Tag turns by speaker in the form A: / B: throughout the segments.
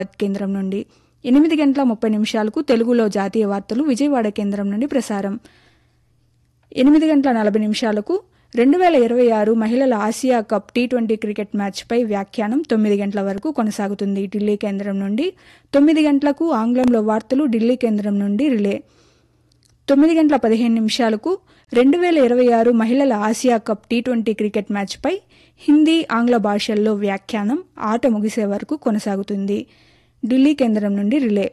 A: కేంద్రం నుండి ఎనిమిది గంటల ముప్పై నిమిషాలకు తెలుగులో జాతీయ వార్తలు విజయవాడ కేంద్రం నుండి ప్రసారం ఎనిమిది గంటల నలభై నిమిషాలకు రెండు వేల ఇరవై ఆరు మహిళల Asia cup T twenty cricket మ్యాచ్పై వ్యాఖ్యానం తొమ్మిది గంటల వరకు కొనసాగుతుంది ఢిల్లీ కేంద్రం నుండి తొమ్మిది గంటలకు ఆంగ్లంలో వార్తలు ఢిల్లీ కేంద్రం నుండి రిలే తొమ్మిది గంటల పదిహేను నిమిషాలకు రెండు వేల ఇరవై ఆరు మహిళల Asia cup T twenty cricket మ్యాచ్పై హిందీ ఆంగ్ల భాషల్లో వ్యాఖ్యానం ఆట ముగిసే వరకు కొనసాగుతుంది ఢిల్లీ కేంద్రం నుండి రిలే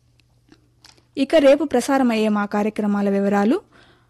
A: ఇక రేపు ప్రసారమయ్యే మా కార్యక్రమాల వివరాలు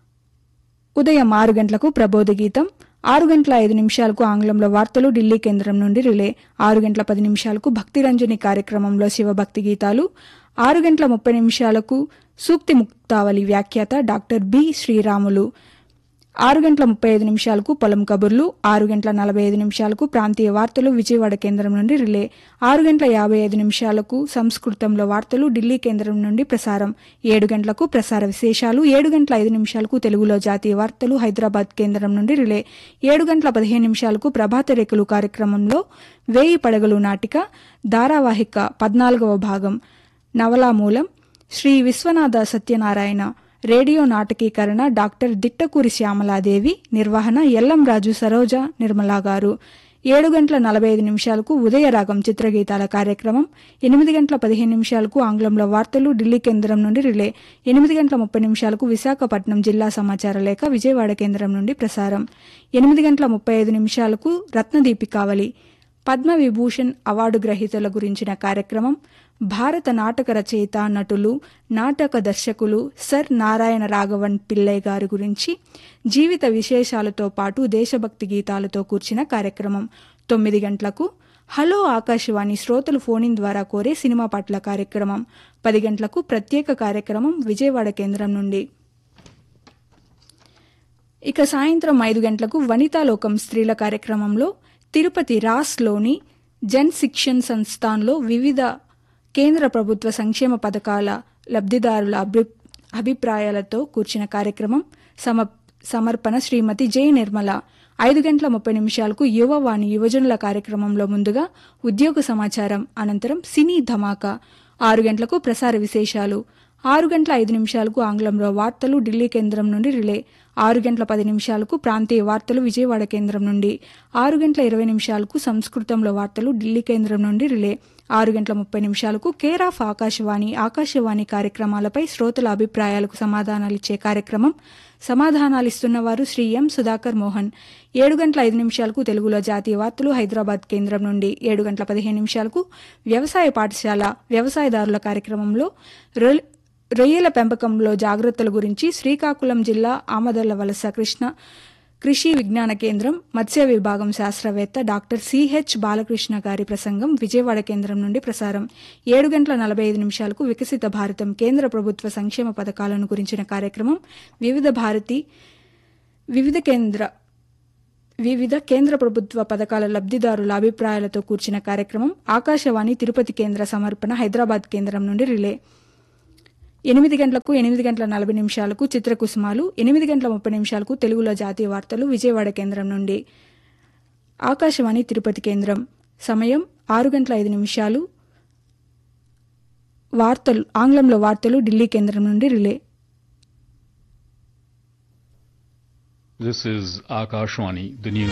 A: ఉదయం ఆరు గంటలకు ప్రబోధ గీతం ఆరు గంటల ఐదు నిమిషాలకు ఆంగ్లంలో వార్తలు ఢిల్లీ కేంద్రం నుండి రిలే ఆరు గంటల పది నిమిషాలకు భక్తిరంజని కార్యక్రమంలో శివభక్తి గీతాలు ఆరు గంటల ముప్పై నిమిషాలకు సూక్తి ముక్తావళి వ్యాఖ్యాత డాక్టర్ బి శ్రీరాములు ఆరు గంటల ముప్పై ఐదు నిమిషాలకు పొలం కబుర్లు ఆరు గంటల నలభై ఐదు నిమిషాలకు ప్రాంతీయ వార్తలు విజయవాడ కేంద్రం నుండి రిలే ఆరు గంటల యాభై ఐదు నిమిషాలకు సంస్కృతంలో వార్తలు ఢిల్లీ కేంద్రం నుండి ప్రసారం ఏడు గంటలకు ప్రసార విశేషాలు ఏడు గంటల ఐదు నిమిషాలకు తెలుగులో జాతీయ వార్తలు హైదరాబాద్ కేంద్రం నుండి రిలే ఏడు గంటల పదిహేను నిమిషాలకు ప్రభాత రేకులు కార్యక్రమంలో వేయి పడగలు నాటిక ధారావాహిక పద్నాలుగవ భాగం నవలా మూలం శ్రీ విశ్వనాథ సత్యనారాయణ రేడియో నాటకీకరణ డాక్టర్ దిట్టకూరి శ్యామలాదేవి నిర్వహణ ఎల్లం రాజు సరోజ నిర్మలా గారు ఏడు గంటల నలభై ఐదు నిమిషాలకు ఉదయరాగం చిత్రగీతాల కార్యక్రమం ఎనిమిది గంటల పదిహేను నిమిషాలకు ఆంగ్లంలో వార్తలు ఢిల్లీ కేంద్రం నుండి రిలే ఎనిమిది గంటల ముప్పై నిమిషాలకు విశాఖపట్నం జిల్లా సమాచార లేఖ విజయవాడ కేంద్రం నుండి ప్రసారం ఎనిమిది గంటల ముప్పై ఐదు నిమిషాలకు రత్నదీపికావళి పద్మ విభూషణ్ అవార్డు గ్రహీతల గురించిన కార్యక్రమం భారత నాటక రచయిత నటులు నాటక దర్శకులు సర్ నారాయణ రాఘవన్ పిల్లై గారి గురించి జీవిత విశేషాలతో పాటు దేశభక్తి గీతాలతో కూర్చిన కార్యక్రమం తొమ్మిది గంటలకు హలో ఆకాశవాణి శ్రోతలు ఫోనిన్ ద్వారా కోరే సినిమా పాటల కార్యక్రమం పది గంటలకు ప్రత్యేక కార్యక్రమం విజయవాడ కేంద్రం నుండి ఇక సాయంత్రం ఐదు గంటలకు వనితాలోకం స్త్రీల కార్యక్రమంలో తిరుపతి రాస్లోని జన్ శిక్షణ్ సంస్థాన్లో వివిధ కేంద్ర ప్రభుత్వ సంక్షేమ పథకాల లబ్ధిదారుల అభి అభిప్రాయాలతో కూర్చిన కార్యక్రమం సమ సమర్పణ శ్రీమతి జె నిర్మల ఐదు గంటల ముప్పై నిమిషాలకు యువవాణి యువజనుల కార్యక్రమంలో ముందుగా ఉద్యోగ సమాచారం అనంతరం సినీ ధమాకా ఆరు గంటలకు ప్రసార విశేషాలు ఆరు గంటల ఐదు నిమిషాలకు ఆంగ్లంలో వార్తలు ఢిల్లీ కేంద్రం నుండి రిలే ఆరు గంటల పది నిమిషాలకు ప్రాంతీయ వార్తలు విజయవాడ కేంద్రం నుండి ఆరు గంటల ఇరవై నిమిషాలకు సంస్కృతంలో వార్తలు ఢిల్లీ కేంద్రం నుండి రిలే ఆరు గంటల ముప్పై నిమిషాలకు కేర్ ఆఫ్ ఆకాశవాణి ఆకాశవాణి కార్యక్రమాలపై శ్రోతల అభిప్రాయాలకు సమాధానాలిచ్చే కార్యక్రమం సమాధానాలిస్తున్న వారు శ్రీ ఎం సుధాకర్ మోహన్ ఏడు గంటల ఐదు నిమిషాలకు తెలుగులో జాతీయ వార్తలు హైదరాబాద్ కేంద్రం నుండి ఏడు గంటల పదిహేను నిమిషాలకు వ్యవసాయ పాఠశాల వ్యవసాయదారుల కార్యక్రమంలో రొ- రొయ్యల పెంపకంలో జాగ్రత్తల గురించి శ్రీకాకుళం జిల్లా ఆమదల వలస కృష్ణ కృషి విజ్ఞాన కేంద్రం మత్స్య విభాగం శాస్త్రవేత్త డాక్టర్ సిహెచ్ బాలకృష్ణ గారి ప్రసంగం విజయవాడ కేంద్రం నుండి ప్రసారం ఏడు గంటల నలభై ఐదు నిమిషాలకు వికసిత భారతం కేంద్ర ప్రభుత్వ సంక్షేమ పథకాలను గురించిన కార్యక్రమం వివిధ భారతి వివిధ కేంద్ర వివిధ కేంద్ర ప్రభుత్వ పథకాల లబ్ధిదారుల అభిప్రాయాలతో కూర్చిన కార్యక్రమం ఆకాశవాణి తిరుపతి కేంద్ర సమర్పణ హైదరాబాద్ కేంద్రం నుండి రిలే ఎనిమిది గంటలకు ఎనిమిది గంటల నలభై నిమిషాలకు చిత్రకుసుమాలు ఎనిమిది గంటల ముప్పై నిమిషాలకు తెలుగులో జాతీయ వార్తలు విజయవాడ కేంద్రం నుండి ఆకాశవాణి తిరుపతి కేంద్రం సమయం ఆరు గంటల ఐదు నిమిషాలు వార్తలు ఆంగ్లంలో వార్తలు ఢిల్లీ కేంద్రం నుండి relay
B: This is Akashwani, the news.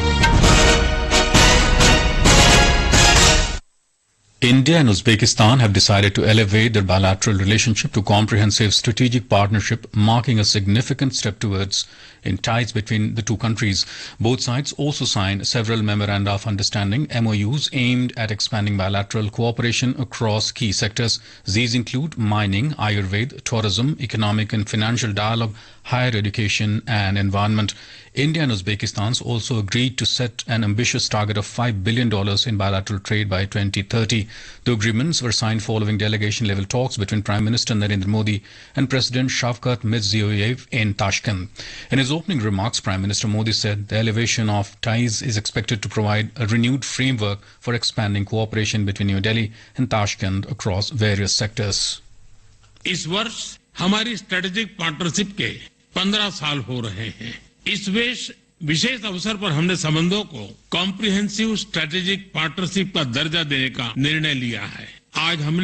B: India and Uzbekistan have decided to elevate their bilateral relationship to comprehensive strategic partnership, marking a significant step towards in ties between the two countries. Both sides also signed several memoranda of understanding MOUs aimed at expanding bilateral cooperation across key sectors. These include mining, Ayurveda, tourism, economic and financial dialogue, higher education and environment. India and Uzbekistan also agreed to set an ambitious target of $5 billion in bilateral trade by 2030. The agreements were signed following delegation level talks between Prime Minister Narendra Modi and President Shavkat Mirziyoyev in Tashkent. In his opening remarks, Prime Minister Modi said the elevation of ties is expected to provide a renewed framework for expanding cooperation between New Delhi and Tashkent across various sectors.
C: इस वर्ष हमारी strategic partnership के 15 साल हो रहे हैं इस वेश विशेष अवसर पर हमने संबंधों को कॉम्प्रिहेंसिव स्ट्रेटेजिक पार्टनरशिप का दर्जा देने का निर्णय लिया है आज हमने